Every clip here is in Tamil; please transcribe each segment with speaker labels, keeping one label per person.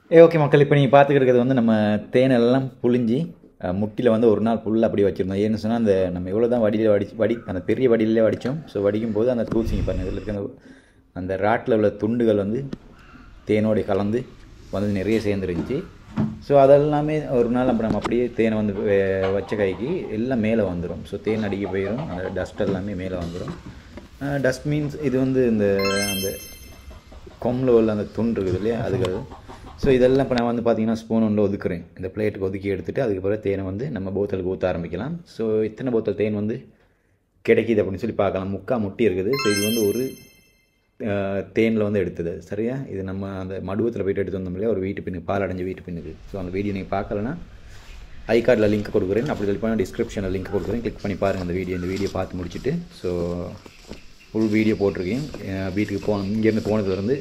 Speaker 1: ஏ ஓகே மக்கள் இப்போ நீங்கள் பார்த்துக்கிட்டு இருக்கிறது வந்து நம்ம தேனெல்லாம் புழிஞ்சி முட்டியில் வந்து ஒரு நாள் ஃபுல்லாக அப்படி வச்சுருந்தோம் ஏன்னு சொன்னால் அந்த நம்ம எவ்வளோ தான் வடியில் வடி வடி அந்த பெரிய வடியிலே வடித்தோம் ஸோ வடிக்கும் போது அந்த தூசிங்க பாருங்கள் இதில் இருக்க அந்த அந்த ராட்டில் உள்ள துண்டுகள் வந்து தேனோட கலந்து வந்து நிறைய சேர்ந்துருந்துச்சு ஸோ அதெல்லாமே ஒரு நாள் அப்போ நம்ம அப்படியே தேனை வந்து வெ- வச்ச கைக்கு எல்லாம் மேலே வந்துடும் ஸோ தேன் அடிக்க போயிடும் அந்த டஸ்ட் எல்லாமே மேலே வந்துடும் டஸ்ட் மீன்ஸ் இது வந்து இந்த அந்த கொம்பில் உள்ள அந்த துண்டு இருக்குது இல்லையா அதுக்கு ஸோ இதெல்லாம் இப்போ நான் வந்து பார்த்தீங்கன்னா ஸ்பூன் ஒன்றில் ஒதுக்குறேன் இந்த பிளேட்டுக்கு ஒதுக்கி எடுத்துட்டு அதுக்கு பிறகு தேனை வந்து நம்ம போத்தலுக்கு ஊற்ற ஆரம்பிக்கலாம் ஸோ இத்தனை போத்தல் தேன் வந்து கிடைக்கிது அப்படின்னு சொல்லி பார்க்கலாம் முக்கா முட்டி இருக்குது ஸோ இது வந்து ஒரு தேனில் வந்து எடுத்தது சரியா இது நம்ம அந்த மடுவத்தில் போயிட்டு எடுத்து வந்தோம் இல்லையா ஒரு வீட்டு பின்னு பால் அடைஞ்ச வீட்டு பின்னுக்கு ஸோ அந்த வீடியோ நீங்கள் பார்க்கலன்னா ஐ கார்டில் லிங்க் கொடுக்குறேன் அப்படி சொல்லி போனால் டிஸ்கிரிப்ஷனில் லிங்க் கொடுக்குறேன் கிளிக் பண்ணி பாருங்கள் அந்த வீடியோ இந்த வீடியோ பார்த்து முடிச்சுட்டு ஸோ ஃபுல் வீடியோ போட்டிருக்கேன் அஹ் வீட்டுக்கு போன இங்கேருந்து போனதுலேருந்து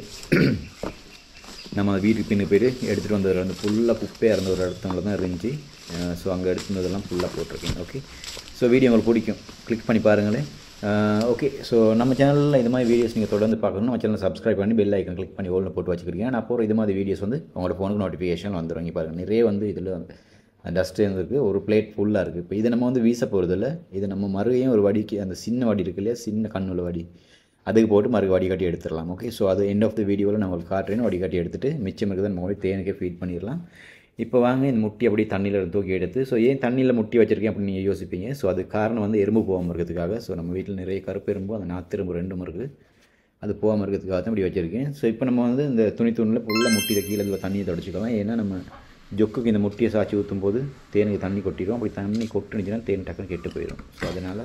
Speaker 1: நம்ம அந்த வீட்டுக்கு பின்னு போயிட்டு எடுத்துகிட்டு வந்ததில் வந்து ஃபுல்லாக குப்பையாக இருந்த ஒரு இடத்துல தான் இருந்துச்சு ஸோ அங்கே எடுத்துட்டு வந்ததெல்லாம் ஃபுல்லாக போட்டிருக்கேன் ஓகே ஸோ வீடியோ உங்களுக்கு பிடிக்கும் கிளிக் பண்ணி பாருங்களேன் ஓகே ஸோ நம்ம சேனலில் இது மாதிரி வீடியோஸ் நீங்கள் தொடர்ந்து பார்க்கணும் நம்ம சேனலை சப்ஸ்கிரைப் பண்ணி பெல் ஐக்கன் கிளிக் பண்ணி ஓல்னு போட்டு வச்சுக்கிறீங்க நான் அப்புறம் இது மாதிரி வீடியோஸ் வந்து உங்களோட ஃபோனுக்கு நோட்டிஃபிகேஷன் வந்துடும் இங்கே பாருங்கள் நிறைய வந்து இதில் டஸ்ட் இருக்குது ஒரு பிளேட் ஃபுல்லாக இருக்குது இப்போ இதை நம்ம வந்து வீச போகிறதில்ல இது நம்ம மறுகையும் ஒரு வடிக்கு அந்த சின்ன வடி இருக்கு இல்லையா சின்ன கண்ணுள்ள வடி அதுக்கு போட்டு மறு வடிகட்டி எடுத்துடலாம் ஓகே ஸோ அது எண்ட் ஆஃப் த வீடியோவில் நான் உங்களுக்கு காட்டுறேன் வடிகட்டி எடுத்துட்டு மிச்சம் இருக்கிறத நம்ம போய் தேனுக்கே ஃபீட் பண்ணிடலாம் இப்போ வாங்க இந்த முட்டி அப்படியே தண்ணியில் தூக்கி எடுத்து ஸோ ஏன் தண்ணியில் முட்டி வச்சிருக்கேன் அப்படின்னு நீங்கள் யோசிப்பீங்க ஸோ அது காரணம் வந்து எறும்பு போகாமல் இருக்கிறதுக்காக ஸோ நம்ம வீட்டில் நிறைய கருப்பு எறும்பு அந்த நாத்தெரும்பு ரெண்டும் இருக்குது அது போகாமல் இருக்கிறதுக்காக தான் இப்படி வச்சுருக்கேன் ஸோ இப்போ நம்ம வந்து இந்த துணி துணியில் ஃபுல்லாக முட்டியில் கீழே இருக்கிற தண்ணியை தொடச்சிக்கலாம் ஏன்னா நம்ம ஜொக்குக்கு இந்த முட்டியை சாய்ச்சி ஊற்றும் போது தேனுக்கு தண்ணி கொட்டிடும் அப்படி தண்ணி கொட்டுனுச்சுன்னா தேன் டக்குன்னு கெட்டு போயிடும் ஸோ அதனால்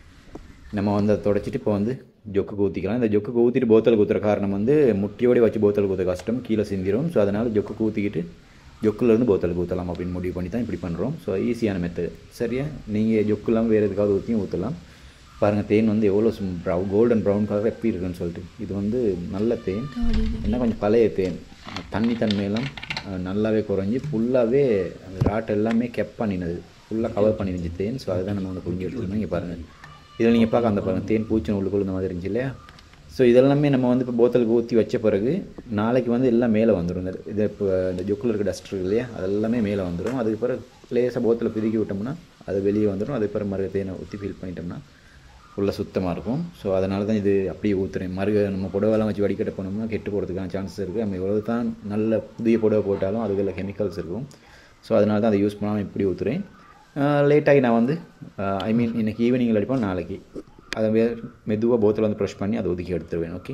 Speaker 1: நம்ம வந்து அதை தொடச்சிட்டு இப்போ வந்து ஜொக்குக்கு ஊற்றிக்கலாம் இந்த ஜொக்குக்கு ஊற்றிட்டு போத்தலுக்கு ஊற்றுற காரணம் வந்து முட்டியோடய வச்சு போத்தலுக்கு ஊற்ற கஷ்டம் கீழே சிந்திரும் ஸோ அதனால் ஜொக்குக்கு ஊற்றிக்கிட்டு ஜொக்குலேருந்து போத்தலுக்கு ஊற்றலாம் அப்படின்னு முடிவு பண்ணி தான் இப்படி பண்ணுறோம் ஸோ ஈஸியான மெத்தட் சரியா நீங்கள் ஜொக்கு இல்லாமல் வேறு எதுக்காவது ஊற்றியும் ஊற்றலாம் பாருங்கள் தேன் வந்து எவ்வளோ ப்ரௌ கோல்டன் ப்ரௌன் கலர் எப்படி இருக்குன்னு சொல்லிட்டு இது வந்து நல்ல தேன் என்ன கொஞ்சம் பழைய தேன் தண்ணி தன்மையெல்லாம் அஹ், நல்லாவே குறைஞ்சி ஃபுல்லாகவே அந்த ராட் எல்லாமே கெப் பண்ணினது ஃபுல்லாக கவர் பண்ணிருந்துச்சு தேன் ஸோ அதுதான் நம்ம வந்து புரிஞ்சு எடுத்துக்கணும் இங்கே பாருங்கள் இதில் நீங்கள் பார்க்க அந்த பாருங்கள் தேன் பூச்சி உள்ளுக்குள்ள இந்த மாதிரி இருந்துச்சு இல்லையா ஸோ இதெல்லாமே நம்ம வந்து இப்போ போத்தலுக்கு ஊற்றி வச்ச பிறகு நாளைக்கு வந்து எல்லாம் மேலே வந்துடும் இந்த இது இப்போ இந்த ஜொக்கில் இருக்க டஸ்ட் இருக்கு இல்லையா அதெல்லாமே மேலே வந்துடும் அதுக்கு பிறகு லேசாக போத்தில் பிதுக்கி விட்டோம்னா அது வெளியே வந்துடும் அதுக்கு பிறகு மறுக தேனை ஊற்றி ஃபில் பண்ணிட்டோம்னா ஃபுல்லாக சுத்தமாக இருக்கும் ஸோ அதனால தான் இது அப்படியே ஊற்றுறேன் மறுக நம்ம புடவைலாம் வச்சு வடிகட்ட போனோம்னா கெட்டு போகிறதுக்கான சான்சஸ் இருக்குது நம்ம எவ்வளோ தான் நல்ல புதிய புடவை போட்டாலும் அதுக்குள்ள கெமிக்கல்ஸ் இருக்கும் ஸோ அதனால தான் அதை யூஸ் பண்ணாமல் இப்படி ஊற்றுறேன் லேட்டாகி நான் வந்து ஐ மீன் இன்னைக்கு ஈவினிங்கில் அடிப்போம் நாளைக்கு அதை வே மெதுவாக போத்தல் வந்து ப்ரெஷ் பண்ணி அதை ஒதுக்கி எடுத்துருவேன் ஓகே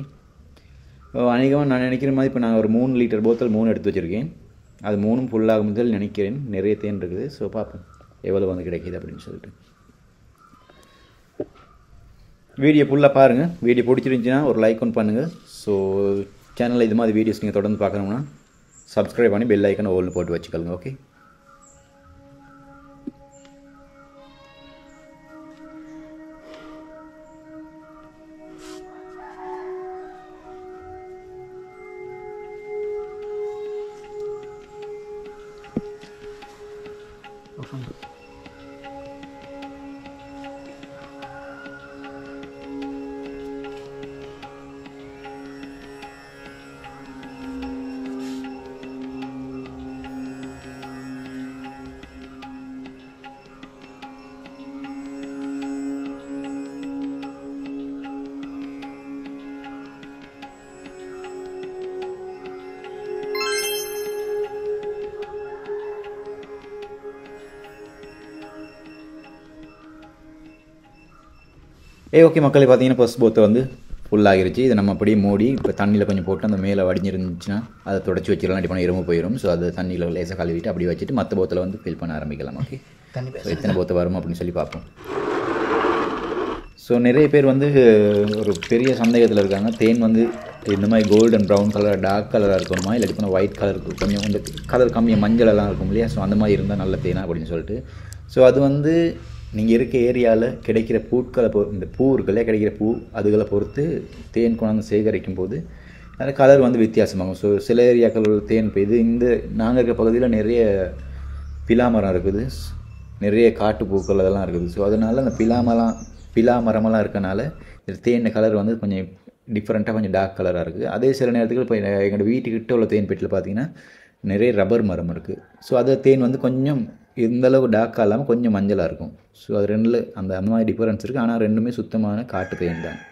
Speaker 1: அநேகமாக நான் நினைக்கிற மாதிரி இப்போ நான் ஒரு மூணு லிட்டர் போத்தல் மூணு எடுத்து வச்சுருக்கேன் அது மூணும் ஃபுல்லாகும் முதல் நினைக்கிறேன் நிறைய தேன் இருக்குது ஸோ பார்ப்போம் எவ்வளோ வந்து கிடைக்கிது அப்படின்னு சொல்லிட்டு வீடியோ ஃபுல்லாக பாருங்கள் வீடியோ பிடிச்சிருந்துச்சின்னா ஒரு லைக் ஒன் பண்ணுங்கள் ஸோ சேனலில் இது மாதிரி வீடியோஸ் நீங்கள் தொடர்ந்து பார்க்கணும்னா சப்ஸ்கிரைப் பண்ணி பெல் ஐக்கனை ஓல்னு போட்டு வச்சுக்கோங்க ஓகே ஏ ஓகே மக்களே பார்த்தீங்கன்னா ஃபர்ஸ்ட் போத்தை வந்து ஃபுல் ஆகிருச்சு இதை நம்ம அப்படியே மூடி இப்போ தண்ணியில் கொஞ்சம் போட்டு அந்த மேலே வடிஞ்சிருந்துச்சுன்னா அதை தொடச்சி வச்சிடலாம் இப்படி பண்ண எறும்பு போயிடும் ஸோ அதை தண்ணியில் லேசாக கழுவிட்டு அப்படி வச்சுட்டு மற்ற போத்தில் வந்து ஃபில் பண்ண ஆரம்பிக்கலாம் ஓகே
Speaker 2: தண்ணி
Speaker 1: ஸோ எத்தனை போத்து வரும் அப்படின்னு சொல்லி பார்ப்போம் ஸோ நிறைய பேர் வந்து ஒரு பெரிய சந்தேகத்தில் இருக்காங்க தேன் வந்து இந்த மாதிரி கோல்டன் ப்ரௌன் கலர் டார்க் கலராக இருக்கணுமா இல்லை இப்போ ஒயிட் கலர் கொஞ்சம் இந்த கலர் கம்மியாக மஞ்சள் எல்லாம் இருக்கும் இல்லையா ஸோ அந்த மாதிரி இருந்தால் நல்ல தேனா அப்படின்னு சொல்லிட்டு ஸோ அது வந்து நீங்கள் இருக்க ஏரியாவில் கிடைக்கிற பூக்களை பொ இந்த பூ இருக்கு இல்லையா கிடைக்கிற பூ அதுகளை பொறுத்து தேன் கொண்டாந்து சேகரிக்கும் போது அந்த கலர் வந்து வித்தியாசமாகும் ஸோ சில ஏரியாக்கள் உள்ள தேன் இப்போ இது இந்த நாங்கள் இருக்க பகுதியில் நிறைய பிலா மரம் இருக்குது நிறைய காட்டு பூக்கள் அதெல்லாம் இருக்குது ஸோ அதனால அந்த பிலா மரம் பிலா மரமெல்லாம் இருக்கனால இது தேன் கலர் வந்து கொஞ்சம் டிஃப்ரெண்ட்டாக கொஞ்சம் டார்க் கலராக இருக்குது அதே சில நேரத்துக்கு இப்போ எங்களோட வீட்டுக்கிட்ட உள்ள தேன் பெட்டியில் பார்த்தீங்கன்னா நிறைய ரப்பர் மரம் இருக்குது ஸோ அது தேன் வந்து கொஞ்சம் இந்த அளவு டார்க்காக இல்லாமல் கொஞ்சம் மஞ்சளாக இருக்கும் ஸோ அது ரெண்டில் அந்த அந்த மாதிரி டிஃபரன்ஸ் இருக்குது ஆனால் ரெண்டுமே சுத்தமான காட்டு தேன் தான்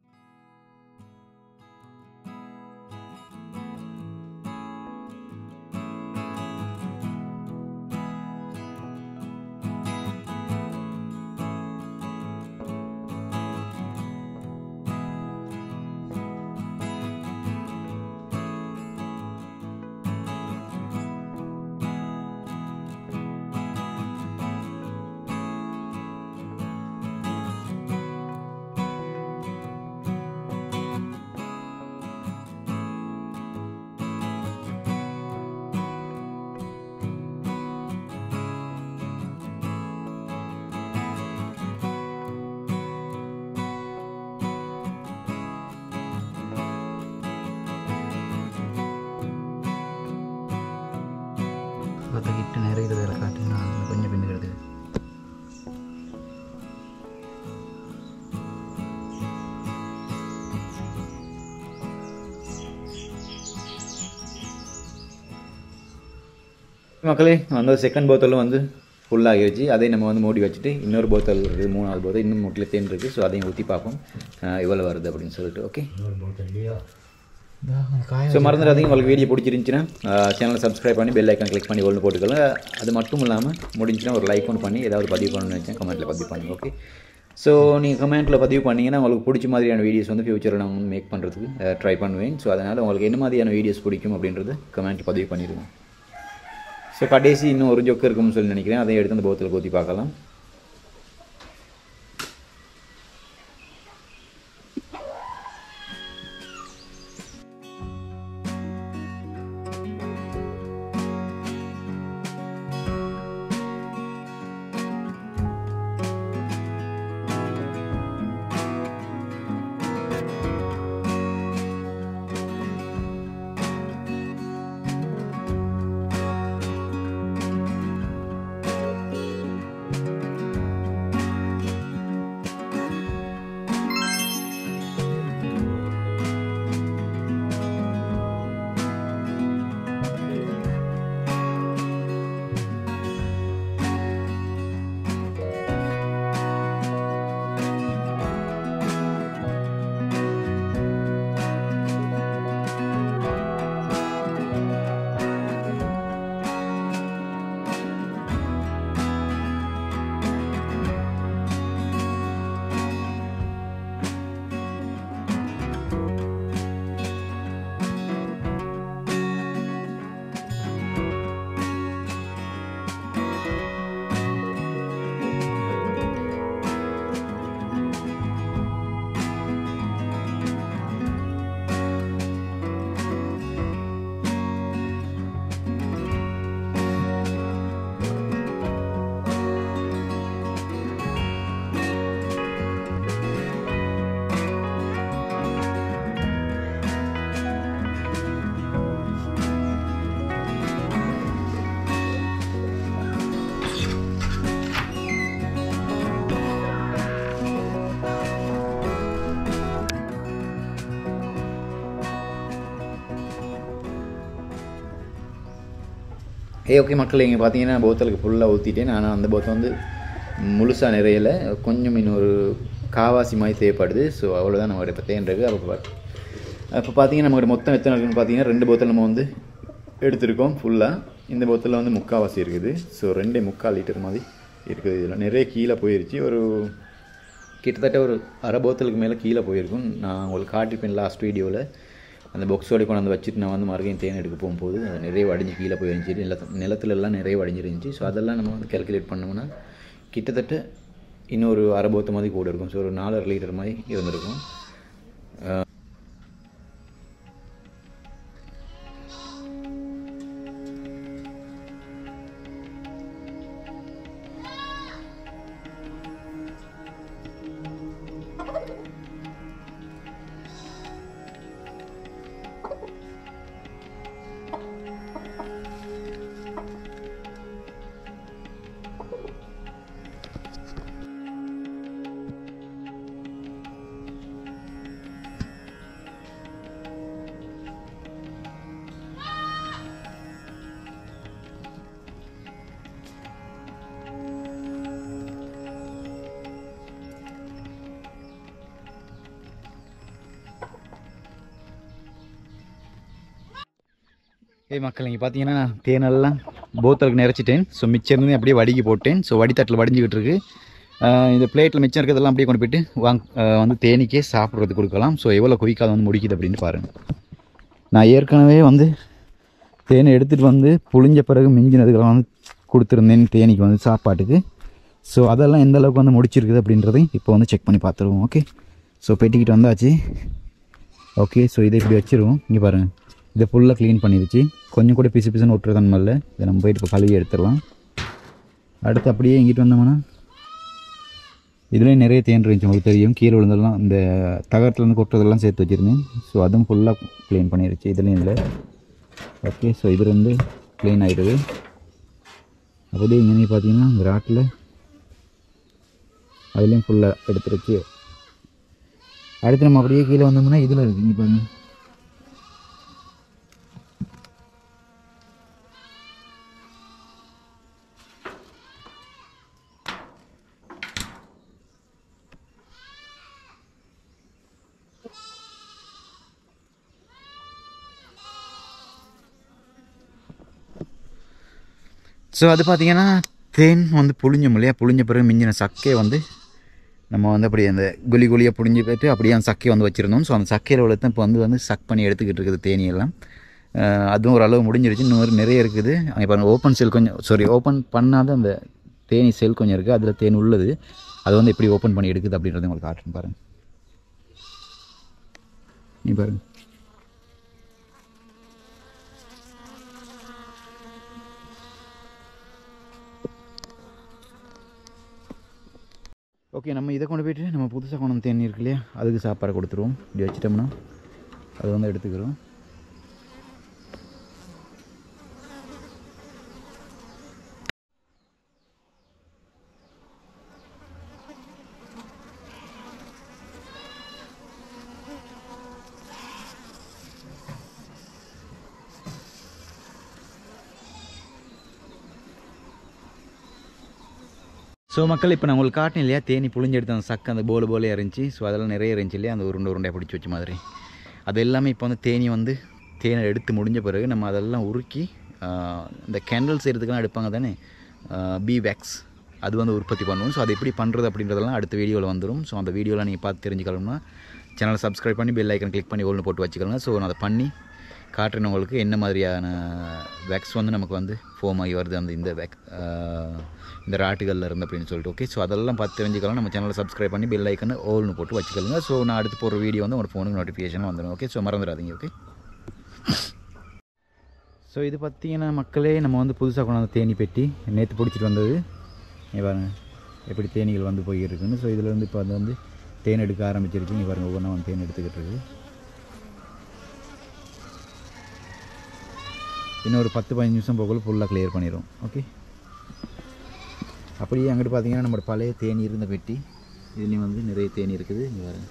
Speaker 1: கிட்ட நிறைய இதில் காட்டுன்னா கொஞ்சம் பின்னுக்கிறது மக்களே அந்த செகண்ட் போத்தலும் வந்து ஃபுல்லாகிருச்சு அதை நம்ம வந்து மூடி வச்சுட்டு இன்னொரு போத்தல் இருக்குது மூணாவது போத்தல் இன்னும் முட்டில் தேன் இருக்குது ஸோ அதையும் ஊற்றி பார்ப்போம் அஹ் எவ்வளோ வருது அப்படின்னு சொல்லிட்டு ஓகே ஸோ மறந்துடாதீங்க உங்களுக்கு வீடியோ பிடிச்சிருந்துச்சுன்னா சேனலை சப்ஸ்கிரைப் பண்ணி பெல் ஐக்கான் கிளிக் பண்ணி ஒன்று போட்டுக்கலாம் அது மட்டும் இல்லாமல் முடிஞ்சுன்னா ஒரு லைக் ஒன்று பண்ணி ஏதாவது பதிவு பண்ணணும்னு வச்சேன் கமெண்ட்டில் பதிவு பண்ணுங்க ஓகே ஸோ நீங்கள் கமெண்ட்டில் பதிவு பண்ணிங்கன்னா உங்களுக்கு பிடிச்ச மாதிரியான வீடியோஸ் வந்து ஃப்யூச்சரில் நான் வந்து மேக் பண்ணுறதுக்கு ட்ரை பண்ணுவேன் ஸோ அதனால் உங்களுக்கு என்ன மாதிரியான வீடியோஸ் பிடிக்கும் அப்படின்றது கமெண்ட்டில் பதிவு பண்ணிடுங்க ஸோ கடைசி இன்னும் ஒரு ஜொக்கு இருக்கும்னு சொல்லி நினைக்கிறேன் அதையும் எடுத்து அந்த போத்தில் ஊற்றி பார்க்கலாம் ஏ ஓகே மக்கள் இங்கே பார்த்தீங்கன்னா போத்தலுக்கு ஃபுல்லாக ஊற்றிட்டேன் ஆனால் அந்த போத்தல் வந்து முழுசாக நிறையல கொஞ்சம் இன்னொரு காவாசி மாதிரி தேவைப்படுது ஸோ அவ்வளோதான் நம்மளுடைய இப்போ தேன்றது அப்போ அப்போ பார்த்தீங்கன்னா நம்மகிட்ட மொத்தம் எத்தனை இருக்குன்னு பார்த்தீங்கன்னா ரெண்டு போத்தல் நம்ம வந்து எடுத்திருக்கோம் ஃபுல்லாக இந்த போத்தலில் வந்து முக்கால்வாசி இருக்குது ஸோ ரெண்டே முக்கால் லிட்டர் மாதிரி இருக்குது இதில் நிறைய கீழே போயிருச்சு ஒரு கிட்டத்தட்ட ஒரு அரை போத்தலுக்கு மேலே கீழே போயிருக்கும் நான் உங்களுக்கு காட்டிருப்பேன் லாஸ்ட் வீடியோவில் அந்த பாக்ஸோட கொண்டாந்து வச்சுட்டு நான் வந்து மறுபடியும் தேன் எடுக்க போகும்போது அது நிறைய வடிஞ்சு கீழே போய் இருந்துச்சு நிலத்து நிலத்துல எல்லாம் நிறைய வடிஞ்சிருந்துச்சு ஸோ அதெல்லாம் நம்ம வந்து கேல்குலேட் பண்ணோம்னா கிட்டத்தட்ட இன்னொரு அரை போத்த மாதிரி கூட இருக்கும் ஸோ ஒரு நாலரை லிட்டர் மாதிரி இருந்திருக்கும் ஏய் மக்கள் இங்கே பார்த்தீங்கன்னா தேனெல்லாம் போத்தலுக்கு நிறைச்சிட்டேன் ஸோ மிச்சம் இருந்து அப்படியே வடிக்கி போட்டேன் ஸோ வடித்தட்டில் வடிஞ்சிக்கிட்டு இருக்கு ஆஹ் இந்த பிளேட்டில் மிச்சம் இருக்கிறதெல்லாம் அப்படியே கொண்டு போயிட்டு வாங் ஆஹ் வந்து தேனிக்கே சாப்பிட்றதுக்கு கொடுக்கலாம் ஸோ எவ்வளோ குயிக்காக வந்து முடிக்குது அப்படின்னு பாருங்கள் நான் ஏற்கனவே வந்து தேனை எடுத்துகிட்டு வந்து புளிஞ்ச பிறகு மிஞ்சினதுக்கெல்லாம் வந்து கொடுத்துருந்தேன் தேனிக்கு வந்து சாப்பாட்டுக்கு ஸோ அதெல்லாம் எந்த அளவுக்கு வந்து முடிச்சிருக்குது அப்படின்றதையும் இப்போ வந்து செக் பண்ணி பார்த்துருவோம் ஓகே ஸோ பெட்டிக்கிட்டு வந்தாச்சு ஓகே ஸோ இதை இப்படி வச்சிருவோம் இங்கே பாருங்கள் இதை ஃபுல்லாக க்ளீன் பண்ணிருச்சு கொஞ்சம் கூட பிசு பிசுன்னு விட்டுற தன்மை இல்லை இதை நம்ம போயிட்டு இப்போ கழுவி எடுத்துடலாம் அடுத்து அப்படியே இங்கிட்டு வந்தோம்னா இதுலேயும் நிறைய தேன் இருந்துச்சு உங்களுக்கு தெரியும் கீழே விழுந்தெல்லாம் இந்த தகரத்துலேருந்து கொட்டுறதெல்லாம் சேர்த்து வச்சுருந்தேன் ஸோ அதுவும் ஃபுல்லாக க்ளீன் பண்ணிருச்சு இதுலேயும் இல்லை ஓகே ஸோ இது வந்து க்ளீன் ஆகிடுது அப்படியே இங்கே பார்த்தீங்கன்னா இந்த ராட்டில் அதுலேயும் ஃபுல்லாக எடுத்துருச்சு அடுத்து நம்ம அப்படியே கீழே வந்தோம்னா இதில் இருக்கு இங்கே பாருங்க ஸோ அது பார்த்தீங்கன்னா தேன் வந்து புழிஞ்சோம் இல்லையா புழிஞ்ச பிறகு மிஞ்சின சக்கையை வந்து நம்ம வந்து அப்படியே அந்த குழி குழியாக புழிஞ்சு போயிட்டு அப்படியே அந்த சக்கையை வந்து வச்சுருந்தோம் ஸோ அந்த சக்கையில் உள்ள இப்போ வந்து வந்து சக் பண்ணி எடுத்துக்கிட்டு இருக்குது தேனியெல்லாம் அஹ் அதுவும் ஒரு அளவு முடிஞ்சிருச்சு இன்னும் நிறைய இருக்குது அங்கே பாருங்கள் ஓப்பன் செல் கொஞ்சம் சாரி ஓப்பன் பண்ணாத அந்த தேனி செல் கொஞ்சம் இருக்குது அதில் தேன் உள்ளது அது வந்து எப்படி ஓப்பன் பண்ணி எடுக்குது அப்படின்றத உங்களுக்கு காட்டுறேன் பாருங்கள் நீ பாருங்கள் ஓகே நம்ம இதை கொண்டு போயிட்டு நம்ம புதுசாக கொண்டு வந்து தேனி இருக்கு இல்லையா அதுக்கு சாப்பாடு கொடுத்துருவோம் இப்படி வச்சிட்டோம்னா அது வந்து எடுத்துக்கிறோம் ஸோ மக்கள் இப்போ நான் உங்களுக்கு காட்டினேன் இல்லையா தேனி புழிஞ்சு எடுத்த அந்த சக்கு அந்த போல போலே இருந்துச்சு ஸோ அதெல்லாம் நிறைய இருந்துச்சு இல்லையா அந்த உருண்டை உருண்டையாக பிடிச்சி வச்ச மாதிரி அது எல்லாமே இப்போ வந்து தேனி வந்து தேனை எடுத்து முடிஞ்ச பிறகு நம்ம அதெல்லாம் உருக்கி ஆஹ், இந்த கேண்டில் செய்கிறதுக்கெல்லாம் எடுப்பாங்க தானே பி வேக்ஸ் அது வந்து உற்பத்தி பண்ணுவோம் ஸோ அது எப்படி பண்ணுறது அப்படின்றதெல்லாம் அடுத்த வீடியோவில் வந்துடும் ஸோ அந்த வீடியோவில் நீங்கள் பார்த்து தெரிஞ்சுக்கணும்னா சேனலை சப்ஸ்கிரைப் பண்ணி பெல் ஐக்கன் கிளிக் பண்ணி ஒன்று போட்டு வச்சுக்கோங்க ஸோ நான் அதை பண்ணி காட்டுறேன் உங்களுக்கு என்ன மாதிரியான வேக்ஸ் வந்து நமக்கு வந்து ஃபோம் ஆகி வருது அந்த இந்த வேக் இந்த ராட்டுகளில் இருந்து அப்படின்னு சொல்லிட்டு ஓகே ஸோ அதெல்லாம் பார்த்து தெரிஞ்சுக்கலாம் நம்ம சேனலை சப்ஸ்கிரைப் பண்ணி பெல் ஐக்கன் ஓல்னு போட்டு வச்சுக்கோங்க ஸோ நான் அடுத்து போகிற வீடியோ வந்து உங்கள் ஃபோனுக்கு நோட்டிஃபிகேஷன் வந்துடும் ஓகே ஸோ மறந்துடாதீங்க ஓகே ஸோ இது பார்த்தீங்கன்னா மக்களே நம்ம வந்து புதுசாக கொண்டாந்து தேனி பெட்டி நேற்று பிடிச்சிட்டு வந்தது இங்க பாருங்க எப்படி தேனீகள் வந்து போயிருக்குன்னு ஸோ இதில் வந்து இப்போ அது வந்து தேன் எடுக்க ஆரம்பிச்சிருச்சு இங்கே பாருங்கள் ஒவ்வொன்றா வந்து தேன் எடுத்துக்கிட்டு இருக்கு இன்னும் ஒரு பத்து பதினஞ்சு நிமிஷம் போகல ஃபுல்லாக க்ளியர் பண்ணிடும் ஓகே அப்படியே அங்கிட்டு பார்த்தீங்கன்னா நம்மளோட பழைய தேனி இருந்த பெட்டி இதுலேயும் வந்து நிறைய தேனி இருக்குது இங்கே பாருங்க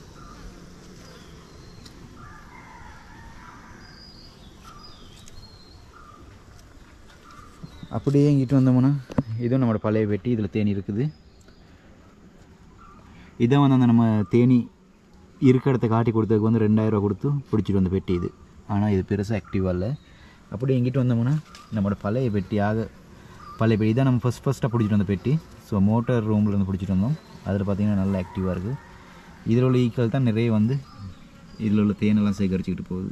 Speaker 1: அப்படியே இங்கிட்டு வந்தோம்னா இதுவும் நம்மளோட பழைய பெட்டி இதில் தேனி இருக்குது இதை வந்து அந்த நம்ம தேனி இருக்க இடத்த காட்டி கொடுத்ததுக்கு வந்து ரெண்டாயிரரூவா கொடுத்து பிடிச்சிட்டு வந்த பெட்டி இது ஆனால் இது பெருசாக ஆக்டிவாக இல்லை அப்படியே இங்கிட்டு வந்தோம்னா நம்மளோட பழைய பெட்டி ஆக பழைய பெட்டி இதான் நம்ம ஃபஸ்ட் ஃபஸ்ட்டாக பிடிச்சிட்டு வந்த பெட்டி ஸோ மோட்டார் ரூமில் இருந்து பிடிச்சிட்டு வந்தோம் அதில் பார்த்தீங்கன்னா நல்லா ஆக்டிவாக இருக்குது இதில் உள்ள ஈக்கள் தான் நிறைய வந்து இதில் உள்ள தேனெல்லாம் சேகரிச்சுக்கிட்டு போகுது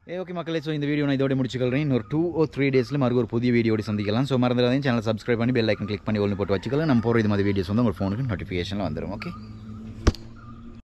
Speaker 1: ஏ ஓகே மக்களே ஸோ இந்த வீடியோ நான் இதோட முடிச்சுக்கிறேன் இன்னொரு டூ ஓ த்ரீ டேஸில் மறுபடியும் ஒரு புதிய வீடியோட சந்திக்கலாம் ஸோ மறந்துடாதீங்க சேனல் சப்ஸ்கிரைப் பண்ணி பெல் ஐக்கன் கிளிக் பண்ணி ஒன்று போட்டு வச்சுக்கலாம் நம்ம போகிற இது மாதிரி வீடியோஸ் வந்து உங்கள் ஃபோனுக்கு நோட்டிஃபிகேஷனில் வந்துடும் ஓகே